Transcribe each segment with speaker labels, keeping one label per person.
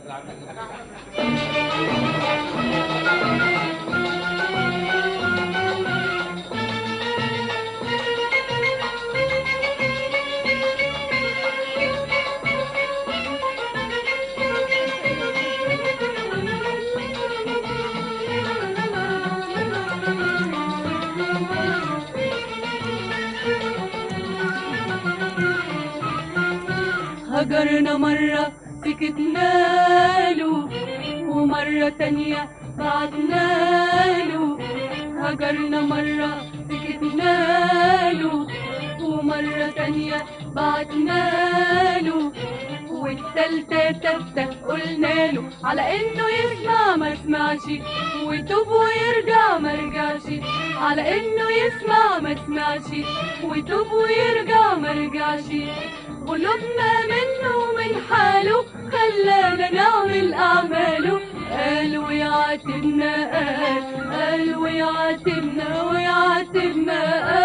Speaker 1: هجرنا مرة سكتنا له ومرة تانية بعدنا له هجرنا مرة سكتنا له ومرة تانية بعدنا له والتالتة تالتة قلنا له على انه يسمع ما سمعش ويتوب ويرجع ما رجعش على انه يسمع ما سمعش ويتوب ويرجع ما رجعش قلوبنا منه ومن حاله خلانا نعمل أعماله قال ويعاتبنا قال قال ويعاتبنا ويعاتبنا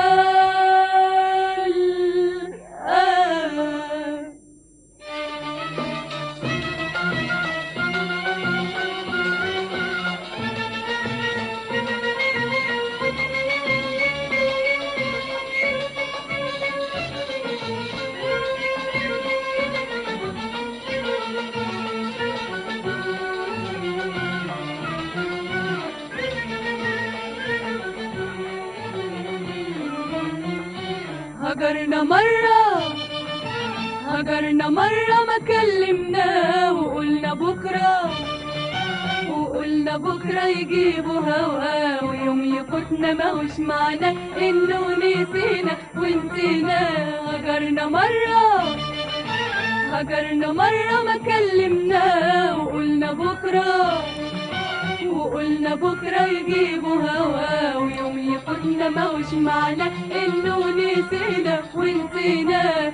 Speaker 1: قال قال هجرنا مرة هجرنا مرة ما كلمنا وقلنا بكرة وقلنا بكرة يجيبوا هوا ويوم يفوتنا ما هوش معنى انه نسينا ونسينا هجرنا مرة هجرنا مرة ما كلمنا وقلنا بكرة وقلنا بكرة يجيبوا هوا ويوم يفوتنا ما هوش معنى انه نسينا ونسينا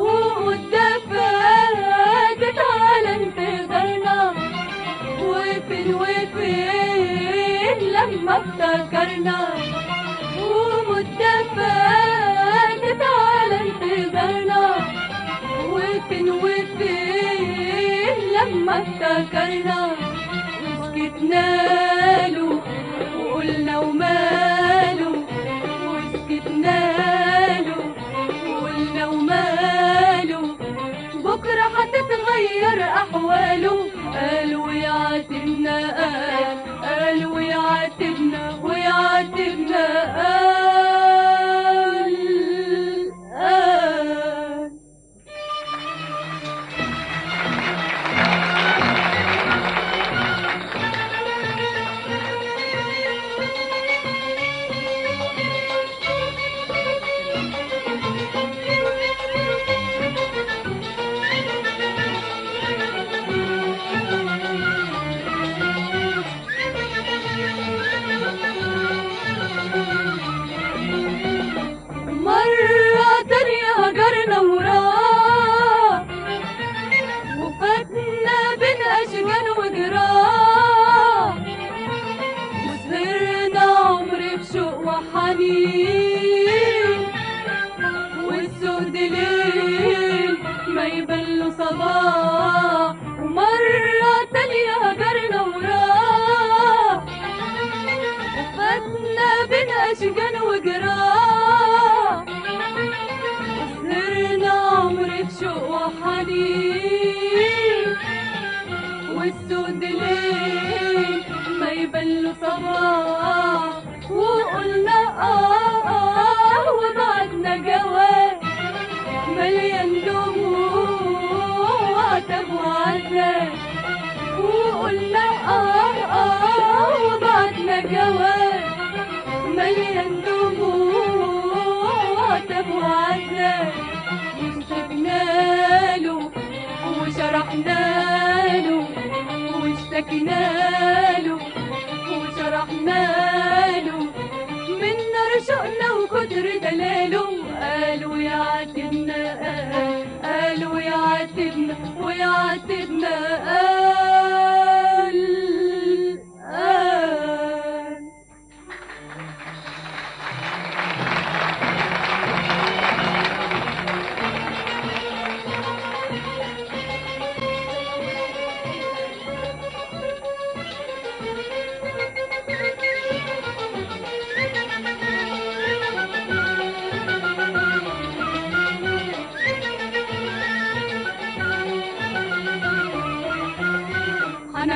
Speaker 1: ومدفات تعالى انتظرنا وفين وفين لما افتكرنا ومدفات تعالى انتظرنا وفين وفين لما افتكرنا وسكتنا له وقلنا وماله وسكتنا له وقلنا وماله بكرة هتتغير أحواله قال ويعاتبنا قال قال ويعاتبنا ويعاتبنا قال قال مرة تانية هجرنا وراه وفاتنا بين أشجان وجراح وسهرنا عمري بشوق وحنين والسود ليل ما يبان صباح ومرة تانية هجرنا وراه وفاتنا بين أشجان وجراح وسهرنا عمري بشوق وحنين والسود ليل ما يبان له صباح وقلنا آه آه وبعدنا جواب مليان دموع وعتب وعذاب وقلنا آه آه وبعدنا جواب مليان دموع وعتب وعذاب واشتقنا له وشرحنا له واشتكينا له وشرحنا له من نار شوقنا وكتر دلاله قالوا يعاتبنا قال قالوا يعاتبنا ويعاتبنا قال قال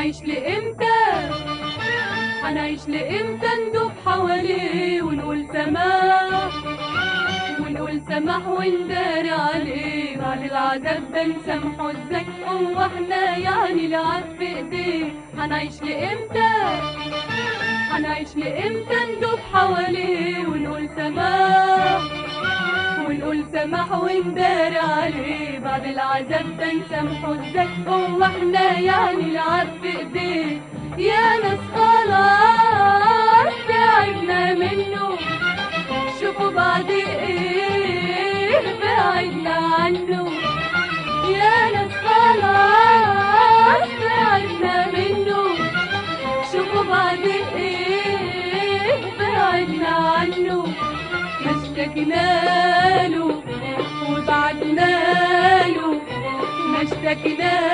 Speaker 1: هنعيش لإمتى هنعيش لإمتى ندوب حواليه ونقول سماح ونقول سماح ونداري عليه بعد العذاب ده نسامحه ازاي هو احنا يعني لعب في ايديه هنعيش لإمتى هنعيش لإمتى ندوب حواليه ونقول سماح ونقول سماح ونداري عليه بعد العذاب ده نسامحه ازاي هو احنا يعني لعب في ايديه يا ناس خلاص تعبنا منه شوفوا بعد ايه بعدنا عنه يا ناس خلاص بعدنا منه شوفوا بعد ايه بعدنا عنه ما اشتكينا له وبعدنا له ما اشتكينا